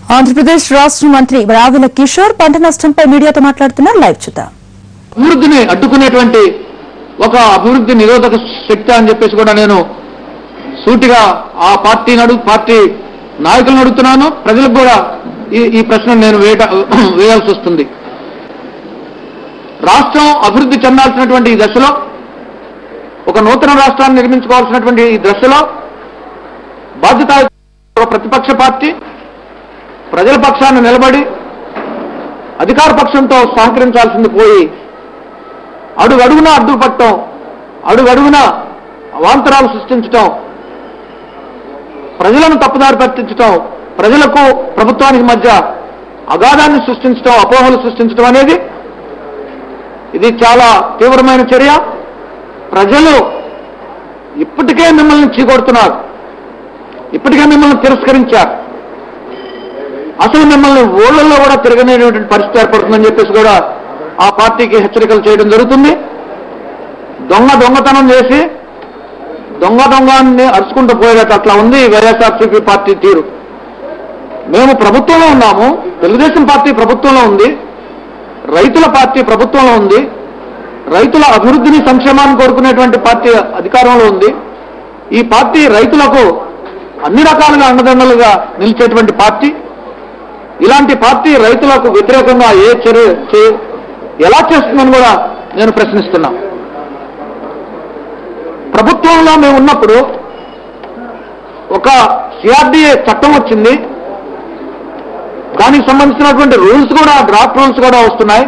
ఆంధ్రప్రదేశ్ రాష్ట్ర మంత్రి రావుల కిషోర్ పంట నష్టంపై మీడియాతో మాట్లాడుతున్నారు లైవ్ చూద్దాం అభివృద్ధిని అడ్డుకునేటువంటి ఒక అభివృద్ధి నిరోధక శక్తి అని చెప్పేసి కూడా నేను సూటిగా ఆ పార్టీ నడు పార్టీ నాయకులను అడుగుతున్నాను ప్రజలకు కూడా ఈ ఈ ప్రశ్న నేను వేట వేయాల్సి వస్తుంది రాష్ట్రం అభివృద్ధి చెందాల్సినటువంటి ఈ దశలో ఒక నూతన రాష్ట్రాన్ని నిర్మించుకోవాల్సినటువంటి ఈ దశలో బాధ్యత ఒక ప్రతిపక్ష పార్టీ ప్రజల పక్షాన్ని నిలబడి అధికార పక్షంతో సహకరించాల్సింది పోయి అడుగు అడుగున అడ్డుపట్టడం అడుగు అడుగున అవాంతరాలు సృష్టించటం ప్రజలను తప్పుదారి పట్టించటం ప్రజలకు ప్రభుత్వానికి మధ్య అగాధాన్ని సృష్టించటం అపోహలు సృష్టించటం అనేది ఇది చాలా తీవ్రమైన చర్య ప్రజలు ఇప్పటికే మిమ్మల్ని చీకొడుతున్నారు ఇప్పటికే మిమ్మల్ని తిరస్కరించారు అసలు మిమ్మల్ని ఊళ్ళల్లో కూడా తిరగనేటువంటి పరిస్థితి ఏర్పడుతుందని చెప్పేసి కూడా ఆ పార్టీకి హెచ్చరికలు చేయడం జరుగుతుంది దొంగ దొంగతనం చేసి దొంగ దొంగని అరుచుకుంటూ పోయేటట్టు అట్లా ఉంది వైఎస్ఆర్సీపీ పార్టీ తీరు మేము ప్రభుత్వంలో ఉన్నాము తెలుగుదేశం పార్టీ ప్రభుత్వంలో ఉంది రైతుల పార్టీ ప్రభుత్వంలో ఉంది రైతుల అభివృద్ధిని సంక్షేమాన్ని కోరుకునేటువంటి పార్టీ అధికారంలో ఉంది ఈ పార్టీ రైతులకు అన్ని రకాలుగా అండదండలుగా నిలిచేటువంటి పార్టీ ఇలాంటి పార్టీ రైతులకు వ్యతిరేకంగా ఏ చర్య చే- ఎలా చేస్తుందని కూడా నేను ప్రశ్నిస్తున్నా ప్రభుత్వంలో మేము ఉన్నప్పుడు ఒక సిఆర్డీఏ చట్టం వచ్చింది దానికి సంబంధించినటువంటి రూల్స్ కూడా డ్రాఫ్ట్ రూల్స్ కూడా వస్తున్నాయి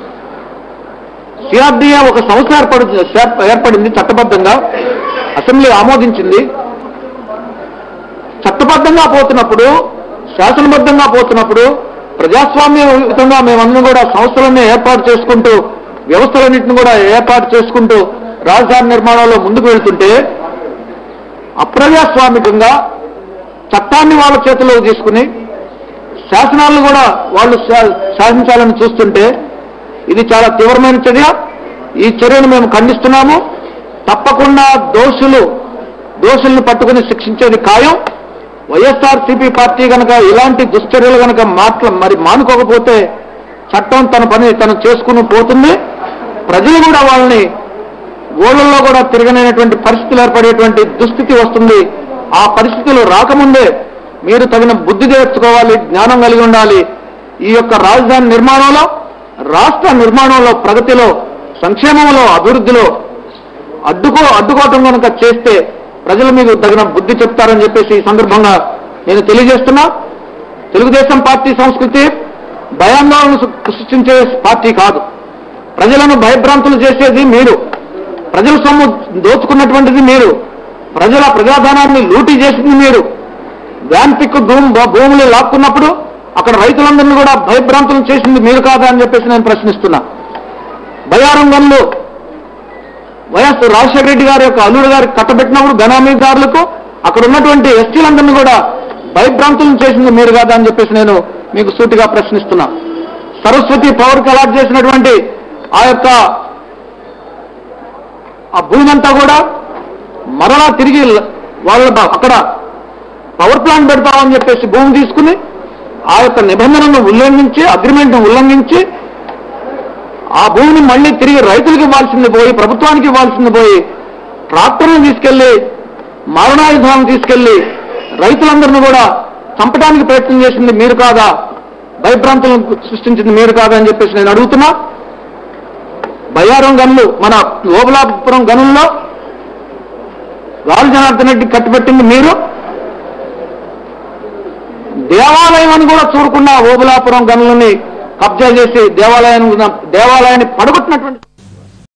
సిఆర్డీఏ ఒక సంస్థ ఏర్పడి ఏర్పడింది చట్టబద్ధంగా అసెంబ్లీ ఆమోదించింది చట్టబద్ధంగా పోతున్నప్పుడు శాసనబద్ధంగా పోతున్నప్పుడు ప్రజాస్వామ్యయుతంగా మేమందరం కూడా సంస్థలన్నీ ఏర్పాటు చేసుకుంటూ వ్యవస్థలన్నింటిని కూడా ఏర్పాటు చేసుకుంటూ రాజధాని నిర్మాణంలో ముందుకు వెళ్తుంటే అప్రజాస్వామికంగా చట్టాన్ని వాళ్ళ చేతిలో తీసుకుని శాసనాలను కూడా వాళ్ళు శా- శాసించాలని చూస్తుంటే ఇది చాలా తీవ్రమైన చర్య ఈ చర్యను మేము ఖండిస్తున్నాము తప్పకుండా దోషులు దోషుల్ని పట్టుకుని శిక్షించేది ఖాయం వైఎస్ఆర్సీపీ పార్టీ కనుక ఇలాంటి దుశ్చర్యలు కనుక మాట్ల మరి మానుకోకపోతే చట్టం తన పని తను చేసుకుని పోతుంది ప్రజలు కూడా వాళ్ళని ఊళ్ళల్లో కూడా తిరగనైనటువంటి పరిస్థితులు ఏర్పడేటువంటి దుస్థితి వస్తుంది ఆ పరిస్థితులు రాకముందే మీరు తగిన బుద్ధి తెచ్చుకోవాలి జ్ఞానం కలిగి ఉండాలి ఈ యొక్క రాజధాని నిర్మాణంలో రాష్ట్ర నిర్మాణంలో ప్రగతిలో సంక్షేమంలో అభివృద్ధిలో అడ్డుకో అడ్డుకోవటం కనుక చేస్తే ప్రజలు మీకు తగిన బుద్ధి చెప్తారని చెప్పేసి ఈ సందర్భంగా నేను తెలియజేస్తున్నా తెలుగుదేశం పార్టీ సంస్కృతి భయాందోళన సృష్టించే పార్టీ కాదు ప్రజలను భయభ్రాంతులు చేసేది మీరు ప్రజల సొమ్ము దోచుకున్నటువంటిది మీరు ప్రజల ప్రజాధనాన్ని లూటీ చేసింది మీరు వ్యాన్ పిక్ భూమి భూములు లాక్కున్నప్పుడు అక్కడ రైతులందరినీ కూడా భయభ్రాంతులు చేసింది మీరు కాదా అని చెప్పేసి నేను ప్రశ్నిస్తున్నా బయారంగంలో వైఎస్ రాజశేఖర రెడ్డి గారి యొక్క అల్లుడు గారికి కట్టబెట్టినప్పుడు బెనామీదారులకు అక్కడ ఉన్నటువంటి ఎస్టీలందరినీ కూడా భయభ్రాంతులను చేసింది మీరు కాదా అని చెప్పేసి నేను మీకు సూటిగా ప్రశ్నిస్తున్నా సరస్వతి పవర్కి అలాట్ చేసినటువంటి ఆ యొక్క ఆ భూమి అంతా కూడా మరలా తిరిగి వాళ్ళ బ- అక్కడ పవర్ ప్లాంట్ పెడతామని చెప్పేసి భూమి తీసుకుని ఆ యొక్క నిబంధనను ఉల్లంఘించి అగ్రిమెంట్ను ఉల్లంఘించి ఆ భూమిని మళ్ళీ తిరిగి రైతులకు ఇవ్వాల్సింది పోయి ప్రభుత్వానికి ఇవ్వాల్సింది పోయి ట్రాక్టర్లను తీసుకెళ్లి మారణాయుధాలను తీసుకెళ్లి రైతులందరినీ కూడా చంపడానికి ప్రయత్నం చేసింది మీరు కాదా భయభ్రాంతులను సృష్టించింది మీరు కాదా అని చెప్పేసి నేను అడుగుతున్నా బయ్యారం గనులు మన ఓబలాపురం గనుల్లో రాజు జనార్దన్ రెడ్డి కట్టుబెట్టింది మీరు దేవాలయం అని కూడా చూడకుండా ఓబులాపురం గనులని కబ్జా చేసి దేవాలయాన్ని దేవాలయాన్ని పడగొట్టినటువంటి